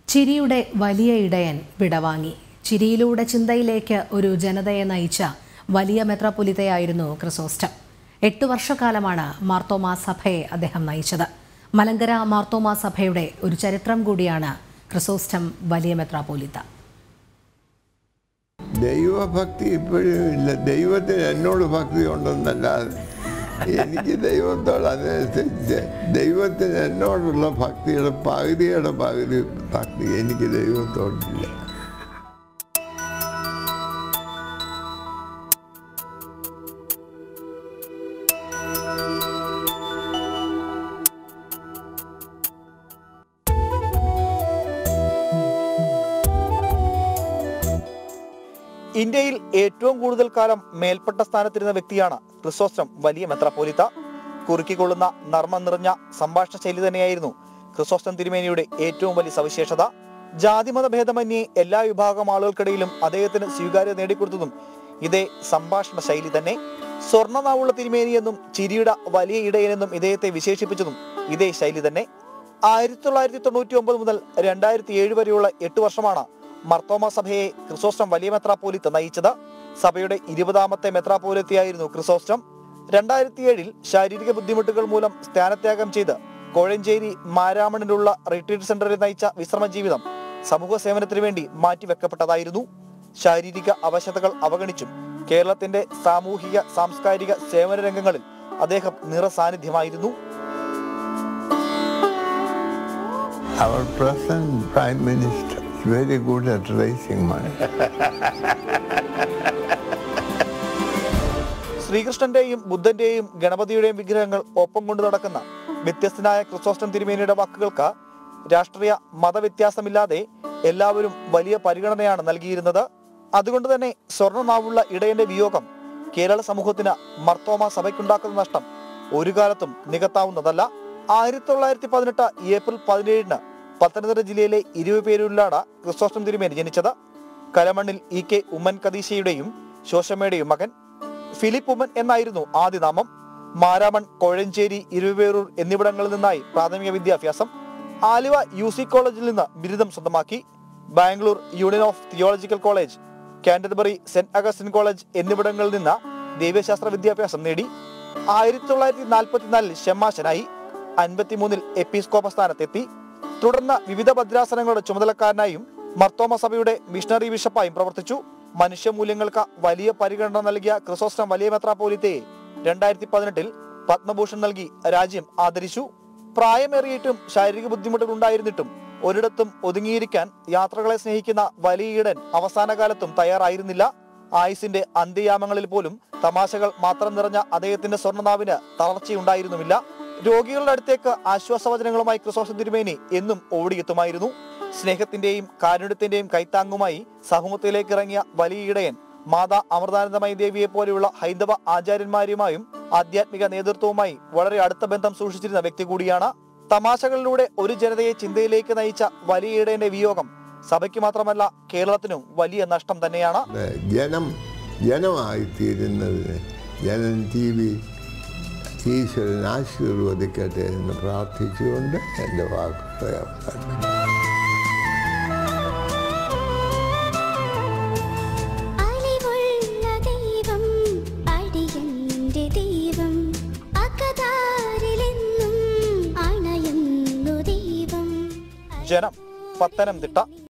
ചിരിയുടെ വലിയ ഇടയൻ വിടവാങ്ങി ചിരിയിലൂടെ ചിന്തയിലേക്ക് ഒരു ജനതയെ നയിച്ച വലിയ മെത്രാപ്പൊലിത്തയായിരുന്നു ക്രിസോസ്റ്റം എട്ട് വർഷക്കാലമാണ് മാർത്തോമാ സഭയെ അദ്ദേഹം നയിച്ചത് മലങ്കര മാർത്തോമാ സഭയുടെ ഒരു ചരിത്രം കൂടിയാണ് ക്രിസോസ്റ്റം വലിയ മെത്രാപ്പൊലിത്ത ദൈവഭക്തി ഇപ്പോഴും ഇല്ല ദൈവത്തിന് എന്നോട് ഭക്തി ഉണ്ടെന്നല്ലാതെ എനിക്ക് ദൈവത്തോട് അതനുസരിച്ച് ദൈവത്തിന് എന്നോടുള്ള ഭക്തിയുടെ പകുതിയുടെ പകുതി ഭക്തി എനിക്ക് ദൈവത്തോടില്ല ഇന്ത്യയിൽ ഏറ്റവും കൂടുതൽ കാലം മേൽപ്പെട്ട സ്ഥാനത്തിരുന്ന വ്യക്തിയാണ് ക്രിസോസ്റ്റം വലിയ മെത്രാപ്പോലിത്ത കുറുക്കിക്കൊള്ളുന്ന നർമ്മം നിറഞ്ഞ സംഭാഷണ ശൈലി തന്നെയായിരുന്നു ക്രിസോസ്റ്റം തിരുമേനിയുടെ ഏറ്റവും വലിയ സവിശേഷത ജാതിമത ഭേദമന്യേ എല്ലാ വിഭാഗം ആളുകൾക്കിടയിലും അദ്ദേഹത്തിന് സ്വീകാര്യത നേടിക്കൊടുത്തതും ഇതേ സംഭാഷണ ശൈലി തന്നെ സ്വർണ്ണനാവുള്ള തിരുമേനി എന്നും ചിരിയുടെ വലിയ ഇടയനെന്നും ഇദ്ദേഹത്തെ വിശേഷിപ്പിച്ചതും ഇതേ ശൈലി തന്നെ ആയിരത്തി തൊള്ളായിരത്തി തൊണ്ണൂറ്റി ഒമ്പത് മുതൽ രണ്ടായിരത്തി ഏഴ് വരെയുള്ള എട്ട് വർഷമാണ് മർത്തോമ സഭയെ ക്രിസോസ്റ്റം വലിയ മെത്രാപ്പോലിത്ത നയിച്ചത് സഭയുടെ ഇരുപതാമത്തെ മെത്രാപ്പോലിത്തയായിരുന്നു ക്രിസോസ്റ്റം രണ്ടായിരത്തി ഏഴിൽ ശാരീരിക ബുദ്ധിമുട്ടുകൾ മൂലം സ്ഥാനത്യാഗം ചെയ്ത് കോഴഞ്ചേരി മാരാമണിലുള്ള റിട്രീറ്റ് സെന്ററിൽ നയിച്ച വിശ്രമ ജീവിതം സമൂഹ സേവനത്തിനു വേണ്ടി മാറ്റിവെക്കപ്പെട്ടതായിരുന്നു ശാരീരിക അവശതകൾ അവഗണിച്ചും കേരളത്തിന്റെ സാമൂഹിക സാംസ്കാരിക സേവന രംഗങ്ങളിൽ അദ്ദേഹം നിറസാന്നിധ്യമായിരുന്നു Our present Prime Minister is very good at raising money. ശ്രീകൃഷ്ണന്റെയും ബുദ്ധന്റെയും ഗണപതിയുടെയും വിഗ്രഹങ്ങൾ ഒപ്പം കൊണ്ടു നടക്കുന്ന വ്യത്യസ്തനായ ക്രിസോസ്റ്റം തിരുമേനിയുടെ വാക്കുകൾക്ക് രാഷ്ട്രീയ മതവ്യത്യാസമില്ലാതെ എല്ലാവരും വലിയ പരിഗണനയാണ് നൽകിയിരുന്നത് അതുകൊണ്ട് തന്നെ സ്വർണ്ണനാവുള്ള ഇടയന്റെ വിയോഗം കേരള സമൂഹത്തിന് മർത്തോമ സഭയ്ക്കുണ്ടാക്കുന്ന നഷ്ടം ഒരു കാലത്തും നികത്താവുന്നതല്ല ആയിരത്തി തൊള്ളായിരത്തി പതിനെട്ട് ഏപ്രിൽ പതിനേഴിന് പത്തനംതിട്ട ജില്ലയിലെ ഇരുപേരൂരിലാണ് ക്രിസോസ്റ്റം തിരുമേനി ജനിച്ചത് കലമണ്ണിൽ ഇ കെ ഉമ്മൻ കദീശയുടെയും ശോശമ്മയുടെയും മകൻ ഫിലിപ്പ് ഉമ്മൻ എന്നായിരുന്നു ആദ്യ നാമം മാരാമൺ കോഴഞ്ചേരി ഇരുവേറൂർ എന്നിവിടങ്ങളിൽ നിന്നായി പ്രാഥമിക വിദ്യാഭ്യാസം ആലുവ യു സി കോളേജിൽ നിന്ന് ബിരുദം സ്വന്തമാക്കി Bangalore union of theological college Canterbury Saint Augustine college എന്നിവിടങ്ങളിൽ നിന്ന് ദൈവശാസ്ത്ര വിദ്യാഭ്യാസം നേടി ആയിരത്തി തൊള്ളായിരത്തി നാൽപ്പത്തിനാലിൽ ഷെമ്മാശനായി അൻപത്തിമൂന്നിൽ എപ്പിസ്കോപ്പ സ്ഥാനത്തെത്തി തുടർന്ന് വിവിധ ഭദ്രാസനങ്ങളുടെ ചുമതലക്കാരനായും മർത്തോമ സഭയുടെ മിഷണറി ബിഷപ്പായും പ്രവർത്തിച്ചു മനുഷ്യമൂല്യങ്ങൾക്ക് വലിയ പരിഗണന നൽകിയ ക്രിസോസ്റ്റം വലിയ മെത്രാപ്പോലിത്തയെ രണ്ടായിരത്തി പതിനെട്ടിൽ പത്മഭൂഷൺ നൽകി രാജ്യം ആദരിച്ചു പ്രായമേറിയിട്ടും ശാരീരിക ബുദ്ധിമുട്ടുകൾ ഉണ്ടായിരുന്നിട്ടും ഒരിടത്തും ഒതുങ്ങിയിരിക്കാൻ യാത്രകളെ സ്നേഹിക്കുന്ന വലിയ ഈടൻ അവസാന കാലത്തും തയ്യാറായിരുന്നില്ല ആയുസിന്റെ അന്ത്യയാമങ്ങളിൽ പോലും തമാശകൾ മാത്രം നിറഞ്ഞ അദ്ദേഹത്തിന്റെ സ്വർണ്ണനാവിന് തളർച്ചയുണ്ടായിരുന്നുമില്ല രോഗികളുടെ അടുത്തേക്ക് ആശ്വാസവചനങ്ങളുമായി ക്രിസോസ്റ്റം തിരുമേനി എന്നും ഓടിയെത്തുമായിരുന്നു സ്നേഹത്തിന്റെയും കാരുണ്യത്തിന്റെയും കൈത്താങ്ങുമായി സമൂഹത്തിലേക്ക് ഇറങ്ങിയ വലിയ ഇടയൻ മാതാ അമൃതാനന്ദമയി ദേവിയെ പോലെയുള്ള ഹൈന്ദവ ആചാര്യന്മാരുമായും ആധ്യാത്മിക നേതൃത്വവുമായി വളരെ അടുത്ത ബന്ധം സൂക്ഷിച്ചിരുന്ന വ്യക്തി കൂടിയാണ് തമാശകളിലൂടെ ഒരു ജനതയെ ചിന്തയിലേക്ക് നയിച്ച വലിയ ഇടയന്റെ വിയോഗം സഭയ്ക്ക് മാത്രമല്ല കേരളത്തിനും വലിയ നഷ്ടം തന്നെയാണ് ജനം ജനമായിത്തീരുന്നതിന് ജനം ടി വി ഈശ്വരൻ ആശീർവദിക്കട്ടെ എന്ന് പ്രാർത്ഥിച്ചുകൊണ്ട് എൻ്റെ വാക്കുകളെ അവസാനിപ്പിക്കുന്നു അലിവുള്ള ദൈവം അടിയന്റെ ദൈവം അകതാരിലെന്നും അണയുന്നു ദൈവം ജനം പത്തനംതിട്ട